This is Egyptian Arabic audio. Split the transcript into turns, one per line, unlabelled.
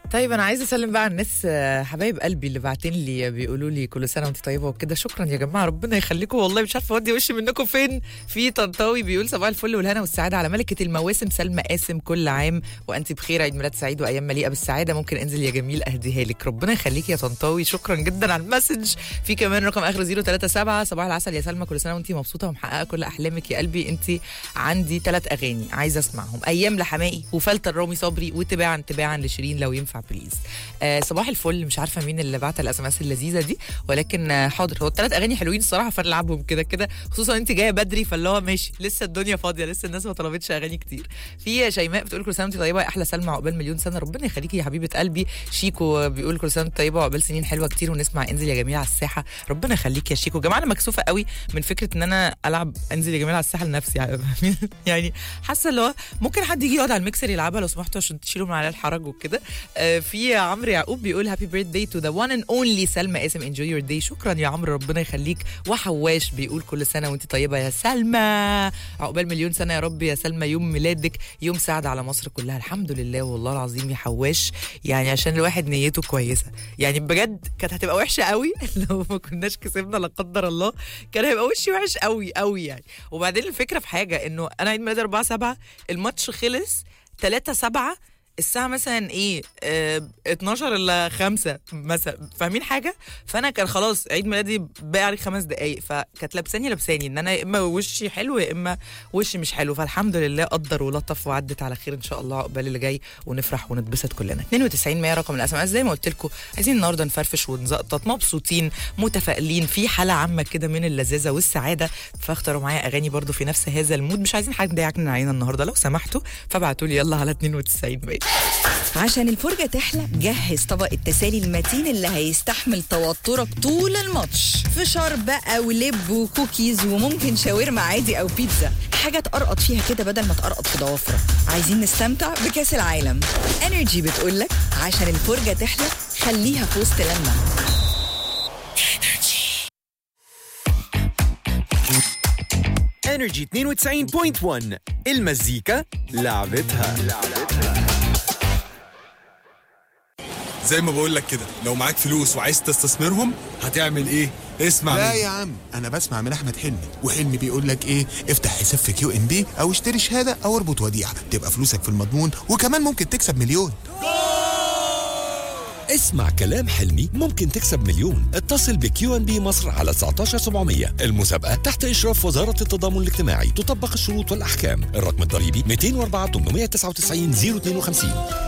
طيب انا عايزه اسلم بقى على الناس آه، حبايب قلبي اللي باعتين لي بيقولوا لي كل سنه وانت طيبه وكده شكرا يا جماعه ربنا يخليكم والله مش عارفه اودي وشي منكم فين في طنطاوي بيقول صباح الفل والهنا والسعاده على ملكه المواسم سلمى قاسم كل عام وانت بخير عيد ميلاد سعيد وايام مليئه بالسعاده ممكن انزل يا جميل اهديها لك ربنا يخليك يا طنطاوي شكرا جدا على المسج في كمان رقم اخر 037 صباح العسل يا سلمى كل سنه وانت مبسوطه ومحققه كل احلامك يا قلبي انت عندي ثلاث اغاني عايزه اسمعهم ايام لحمائي وفلتر رامي صبري وتباعا تباعا لشيرين لو ينفع بليز آه صباح الفل مش عارفه مين اللي بعت الاس ام اس اللذيذه دي ولكن آه حاضر هو الثلاث اغاني حلوين الصراحه فنلعبهم كده كده خصوصا انت جايه بدري فاللي هو ماشي لسه الدنيا فاضيه لسه الناس ما طلبتش اغاني كتير في شيماء بتقول كل سنه وانت طيبه يا احلى سلمى عقبال مليون سنه ربنا يخليكي يا حبيبه قلبي شيكو بيقول كل سنه وانت طيبه وعقبال سنين حلوه كتير ونسمع انزل يا جميل على الساحه ربنا يخليك يا شيكو جماعه انا مكسوفه قوي من فكره ان انا العب انزل يا جميل على الساحه لنفسي يعني حاسه اللي هو ممكن حد يجي يقعد على الميكسر يلعبها لو سمحتوا عشان تشيلوا من عليها الحرج وكده آه، في عمرو يعقوب بيقول هابي بيرث تو ذا وان اند اونلي سلمى قاسم انجوي يور داي شكرا يا عمرو ربنا يخليك وحواش بيقول كل سنه وانت طيبه يا سلمى عقبال مليون سنه يا رب يا سلمى يوم ميلادك يوم سعد على مصر كلها الحمد لله والله العظيم يا حواش يعني عشان الواحد نيته كويسه يعني بجد كانت هتبقى وحشه قوي لو ما كناش كسبنا لا قدر الله كان هيبقى وشي وحش قوي قوي يعني وبعدين الفكره في حاجه انه انا عيد ميلادي 4 7 الماتش خلص 3 7 الساعة مثلا ايه اه 12 الا 5 مثلا فاهمين حاجة؟ فانا كان خلاص عيد ميلادي باقي عليه خمس دقايق فكانت لابساني لابساني ان انا يا اما وشي حلو يا اما وشي مش حلو فالحمد لله قدر ولطف وعدت على خير ان شاء الله عقبال اللي جاي ونفرح ونتبسط كلنا 92 100 رقم الاسماء زي ما قلت لكم عايزين النهارده نفرفش ونزقطط مبسوطين متفائلين في حالة عامة كده من اللذاذة والسعادة فاختاروا معايا اغاني برضو في نفس هذا المود مش عايزين حد يعكنن علينا النهارده لو سمحتوا فابعتوا لي يلا على 92 100
عشان الفرجة تحلى جهز طبق التسالي المتين اللي هيستحمل توترك طول الماتش فشار بقى ولب وكوكيز وممكن شاورما عادي أو بيتزا حاجة تقرقط فيها كده بدل ما تقرقط في ضوافرك عايزين نستمتع بكأس العالم انرجي بتقولك عشان الفرجة تحلى خليها في وسط لما
انرجي 92.1 المزيكا لعبتها
زي ما بقول لك كده لو معاك فلوس وعايز تستثمرهم هتعمل ايه اسمع
لا
مني.
يا عم انا بسمع من احمد حلمي وحلمي بيقول لك ايه افتح حساب في كيو ام بي او اشتري شهاده او اربط وديعه تبقى فلوسك في المضمون وكمان ممكن تكسب مليون
اسمع كلام حلمي ممكن تكسب مليون اتصل بكيو ان بي مصر على 19700 المسابقة تحت إشراف وزارة التضامن الاجتماعي تطبق الشروط والأحكام الرقم الضريبي 204 899 052